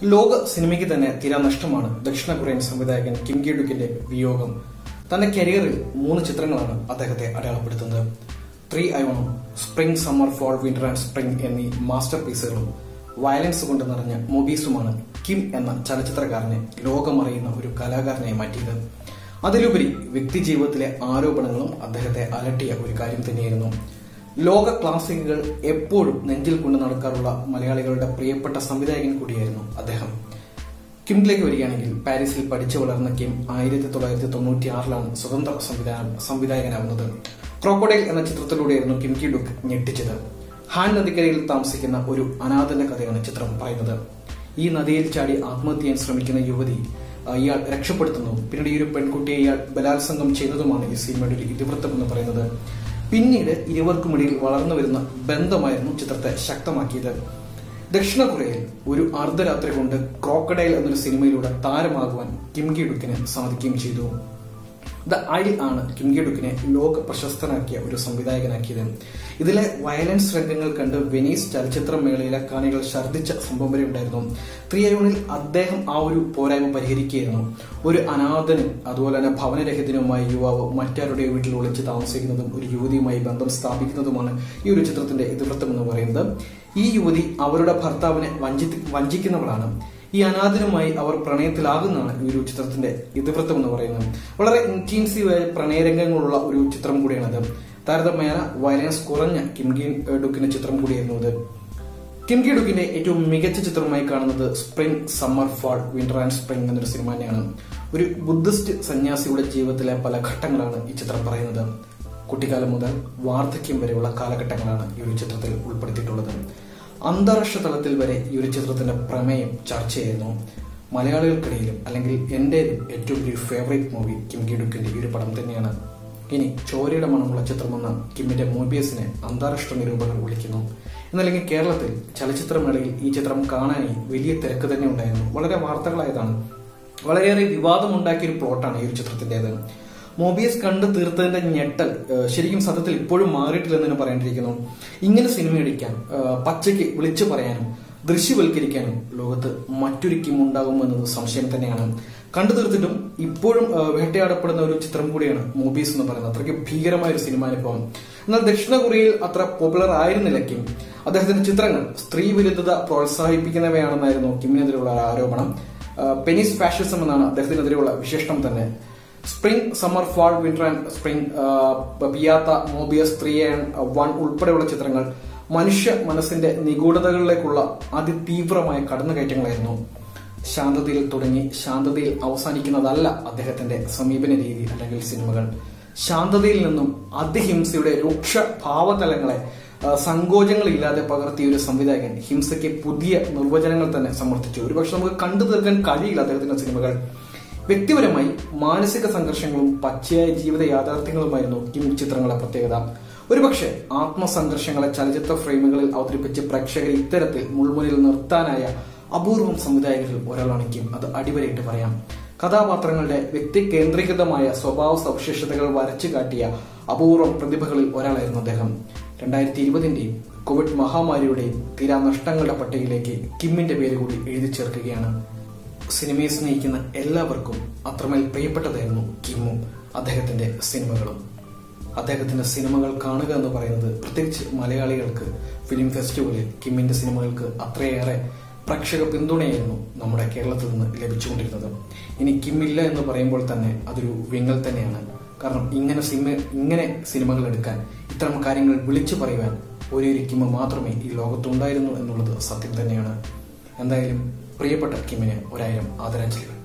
ലോക സിനിമയ്ക്ക് തന്നെ തീരാ നഷ്ടമാണ് ദക്ഷിണ കൊറിയൻ സംവിധായകൻ കിം ഗിഡുക്കിന്റെ വിയോഗം തന്റെ കരിയറിൽ മൂന്ന് ചിത്രങ്ങളാണ് അദ്ദേഹത്തെ അടയാളപ്പെടുത്തുന്നത് ത്രീ ഐവണും spring summer fall winter and spring എന്നീ മാസ്റ്റർ പീസുകളും വയലൻസ് കൊണ്ട് നിറഞ്ഞ മൊബീസുമാണ് കിം എന്ന ചലച്ചിത്രകാരനെ ലോകമറിയുന്ന ഒരു കലാകാരനായി മാറ്റിയത് അതിലുപരി വ്യക്തി ജീവിതത്തിലെ ആരോപണങ്ങളും അദ്ദേഹത്തെ അലട്ടിയ ഒരു കാര്യം തന്നെയായിരുന്നു ലോക ക്ലാസിക്കുകൾ എപ്പോഴും നെഞ്ചിൽ കൊണ്ട് നടക്കാറുള്ള മലയാളികളുടെ പ്രിയപ്പെട്ട സംവിധായകൻ കൂടിയായിരുന്നു അദ്ദേഹം കിമ്മിലേക്ക് വരികയാണെങ്കിൽ പാരീസിൽ പഠിച്ചു വളർന്ന കിം ആയിരത്തി തൊള്ളായിരത്തി തൊണ്ണൂറ്റി ആറിലാണ് സ്വതന്ത്ര സംവിധാനം സംവിധായകനാവുന്നത് ക്രോക്കോഡൈൽ എന്ന ചിത്രത്തിലൂടെയായിരുന്നു കിം കി ഡുക്ക് ഞെട്ടിച്ചത് ഹാൻ നദിക്കരയിൽ താമസിക്കുന്ന ഒരു അനാഥന്റെ കഥയാണ് ചിത്രം പറയുന്നത് ഈ നദിയിൽ ചാടി ആത്മഹത്യ ചെയ്യാൻ ശ്രമിക്കുന്ന യുവതി ആ, ഇയാൾ രക്ഷപ്പെടുത്തുന്നു പിന്നീട് ഈ ഒരു പെൺകുട്ടിയെ ഇയാൾ ബലാത്സംഗം ചെയ്തതുമാണ് ഈ സിനിമയുടെ ഒരു ഇതിവൃത്തം എന്ന് പറയുന്നത് പിന്നീട് ഇരുവർക്കുമിടയിൽ വളർന്നു വരുന്ന ബന്ധമായിരുന്നു ചിത്രത്തെ ശക്തമാക്കിയത് ദക്ഷിണ കൊറിയയിൽ ഒരു അർദ്ധരാത്രി കൊണ്ട് ക്രോക്കഡൈൽ എന്നൊരു സിനിമയിലൂടെ താരമാകുവാൻ കിം ഗി ഡുക്കിന് സാധിക്കുകയും ചെയ്തു ദ ഐ ആണ് കിം ഗി ഡുക്കിനെ ലോക പ്രശസ്തനാക്കിയ ഒരു സംവിധായകനാക്കിയത് ഇതിലെ വയലൻസ് രംഗങ്ങൾ കണ്ട് വെനീസ് ചലച്ചിത്ര മേളയിലെ കാണികൾ ഛർദ്ദിച്ച സംഭവം വരെ ഉണ്ടായിരുന്നു ത്രിയയൂണിൽ അദ്ദേഹം ആ ഒരു പോരായ്മ പരിഹരിക്കുകയായിരുന്നു ഒരു അനാഥനും അതുപോലെ തന്നെ ഭവനരഹിതനുമായ യുവാവ് മറ്റാരുടെ വീട്ടിൽ ഒളിച്ച് താമസിക്കുന്നതും ഒരു യുവതിയുമായി ബന്ധം സ്ഥാപിക്കുന്നതുമാണ് ഈ ഒരു ചിത്രത്തിന്റെ ഇതിവൃത്തം എന്ന് പറയുന്നത് ഈ യുവതി അവരുടെ ഭർത്താവിനെ വഞ്ചി വഞ്ചിക്കുന്നവളാണ് ഈ അനാഥനുമായി അവർ പ്രണയത്തിലാകുന്നതാണ് ഈ ഒരു ചിത്രത്തിന്റെ ഇതിവൃത്തം എന്ന് പറയുന്നത് വളരെ ഇന്റൻസീവായ പ്രണയരംഗങ്ങളുള്ള ഒരു ചിത്രം കൂടിയാണത് താരതമ്യേന വയലൻസ് കുറഞ്ഞ കിം ഗി ഡുക്കിന്റെ ചിത്രം കൂടിയായിരുന്നു ഇത് കിം ഗി ഡുക്കിന്റെ ഏറ്റവും മികച്ച ചിത്രമായി കാണുന്നത് spring summer fall winter and spring എന്നൊരു സിനിമ തന്നെയാണ് ഒരു ബുദ്ധിസ്റ്റ് സന്യാസിയുടെ ജീവിതത്തിലെ പല ഘട്ടങ്ങളാണ് ഈ ചിത്രം പറയുന്നത് കുട്ടിക്കാലം മുതൽ വാർദ്ധക്യം വരെയുള്ള കാലഘട്ടങ്ങളാണ് ഈ ഒരു ചിത്രത്തിൽ ഉൾപ്പെടുത്തിയിട്ടുള്ളത് അന്താരാഷ്ട്ര തലത്തിൽ വരെ ഈ ഒരു ചിത്രത്തിന്റെ പ്രമേയം ചർച്ചയായിരുന്നു മലയാളികൾക്കിടയിലും അല്ലെങ്കിൽ എന്റെ ഏറ്റവും ഒരു ഫേവറേറ്റ് മൂവി കിം ഗി ഡുക്കിന്റെ ഈ ഒരു പടം തന്നെയാണ് ഇനി ചോരയുടെ മണമുള്ള ചിത്രമെന്ന കിമ്മിന്റെ മൂബിയസിനെ അന്താരാഷ്ട്ര നിരൂപകർ വിളിക്കുന്നു എന്നല്ലെങ്കിൽ കേരളത്തിൽ ചലച്ചിത്രമേളയിൽ ഈ ചിത്രം കാണാനായി വലിയ തിരക്ക് തന്നെ ഉണ്ടായിരുന്നു വളരെ വാർത്തകളായതാണ് വളരെയേറെ വിവാദമുണ്ടാക്കിയ ഒരു പ്ലോട്ടാണ് ഈ ഒരു ചിത്രത്തിന്റേത് മോബിയസ് കണ്ടു തീർത്തതിന്റെ ഞെട്ടൽ ഏഹ്, ശരിക്കും സത്യത്തിൽ ഇപ്പോഴും മാറിയിട്ടില്ലെന്ന് തന്നെ പറയേണ്ടിയിരിക്കുന്നു ഇങ്ങനെ സിനിമ എടുക്കാൻ ഏഹ്, പച്ചയ്ക്ക് വിളിച്ചു പറയാനും ദൃശ്യവൽക്കരിക്കാനും ലോകത്ത് മറ്റൊരു കിം ഉണ്ടാകുമെന്നത് സംശയം തന്നെയാണ് കണ്ടു തീർത്തിട്ടും ഇപ്പോഴും ഏഹ്, വേട്ടയാടപ്പെടുന്ന ഒരു ചിത്രം കൂടിയാണ് മൂബീസ് എന്ന് പറയുന്നത് അത്രയ്ക്ക് ഭീകരമായ ഒരു സിനിമാനുഭവം എന്നാൽ ദക്ഷിണ കൊറിയയിൽ അത്ര പോപ്പുലർ ആയിരുന്നില്ല കിം അദ്ദേഹത്തിന്റെ ചിത്രങ്ങൾ സ്ത്രീ വിരുദ്ധത പ്രോത്സാഹിപ്പിക്കുന്നവയാണെന്നായിരുന്നു കിമ്മിനെതിരെയുള്ള ഒരു ആരോപണം ഏഹ്, പെനിസ് ഫാഷിസം എന്നാണ് അദ്ദേഹത്തിനെതിരെയുള്ള വിശേഷണം തന്നെ spring summer fall winter and spring Pieta Moebius three and one ഉൾപ്പെടെയുള്ള ചിത്രങ്ങൾ മനുഷ്യ മനസ്സിന്റെ നിഗൂഢതകളിലേക്കുള്ള അതിതീവ്രമായ കടന്നുകയറ്റങ്ങളായിരുന്നു ശാന്തതയിൽ തുടങ്ങി ശാന്തതയിൽ അവസാനിക്കുന്നതല്ല അദ്ദേഹത്തിന്റെ സമീപന രീതി അല്ലെങ്കിൽ സിനിമകൾ ശാന്തതയിൽ നിന്നും അതിഹിംസയുടെ രൂക്ഷ ഭാവതലങ്ങളെ ആ, സങ്കോചങ്ങളില്ലാതെ പകർത്തിയ ഒരു സംവിധായകൻ ഹിംസയ്ക്ക് പുതിയ നിർവചനങ്ങൾ തന്നെ സമർത്ഥിച്ചു ഒരുപക്ഷെ നമുക്ക് കണ്ടു തീർക്കാൻ കഴിയില്ല അദ്ദേഹത്തിന്റെ സിനിമകൾ വ്യക്തിപരമായി മാനസിക സംഘർഷങ്ങളും പച്ചയായ ജീവിത യാഥാർത്ഥ്യങ്ങളുമായിരുന്നു കിം ചിത്രങ്ങളെ പ്രത്യേകത ഒരുപക്ഷെ ആത്മസംഘർഷങ്ങളെ ചലച്ചിത്ര ഫ്രെയിമുകളിൽ അവതരിപ്പിച്ച് പ്രേക്ഷകരെ ഇത്തരത്തിൽ മുൾമുനിൽ നിർത്താനായ അപൂർവം സംവിധായകരിൽ ഒരാളാണ് കിം അത് അടിവരയിട്ട് പറയാം കഥാപാത്രങ്ങളുടെ വ്യക്തി കേന്ദ്രീകൃതമായ സ്വഭാവ സവിശേഷതകൾ വരച്ചു കാട്ടിയ അപൂർവം പ്രതിഭകളിൽ ഒരാളായിരുന്നു അദ്ദേഹം രണ്ടായിരത്തി ഇരുപതിന്റെയും കോവിഡ് മഹാമാരിയുടെയും തീരാ നഷ്ടങ്ങളുടെ പട്ടികയിലേക്ക് കിമ്മിന്റെ പേര് കൂടി എഴുതി ചേർക്കുകയാണ് സിനിമയെ സ്നേഹിക്കുന്ന എല്ലാവർക്കും അത്രമേൽ പ്രിയപ്പെട്ടതായിരുന്നു കിമ്മും അദ്ദേഹത്തിന്റെ സിനിമകളും അദ്ദേഹത്തിന്റെ സിനിമകൾ കാണുക എന്ന് പറയുന്നത് പ്രത്യേകിച്ച് മലയാളികൾക്ക് ഫിലിം ഫെസ്റ്റിവലിൽ കിമ്മിന്റെ സിനിമകൾക്ക് അത്രയേറെ പ്രേക്ഷക പിന്തുണയായിരുന്നു നമ്മുടെ കേരളത്തിൽ നിന്ന് ലഭിച്ചുകൊണ്ടിരുന്നത് ഇനി കിമ്മില്ല എന്ന് പറയുമ്പോൾ തന്നെ അതൊരു വിങ്ങൽ തന്നെയാണ് കാരണം ഇങ്ങനെ സിനിമ ഇങ്ങനെ സിനിമകൾ എടുക്കാൻ ഇത്തരം കാര്യങ്ങൾ വിളിച്ചു പറയുവാൻ ഒരേ ഒരു കിമ്മ മാത്രമേ ഈ ലോകത്തുണ്ടായിരുന്നു എന്നുള്ളത് സത്യം തന്നെയാണ് എന്തായാലും പ്രിയപ്പെട്ട കിമ്മിന് ഒരായിരം ആദരാഞ്ജലികൾ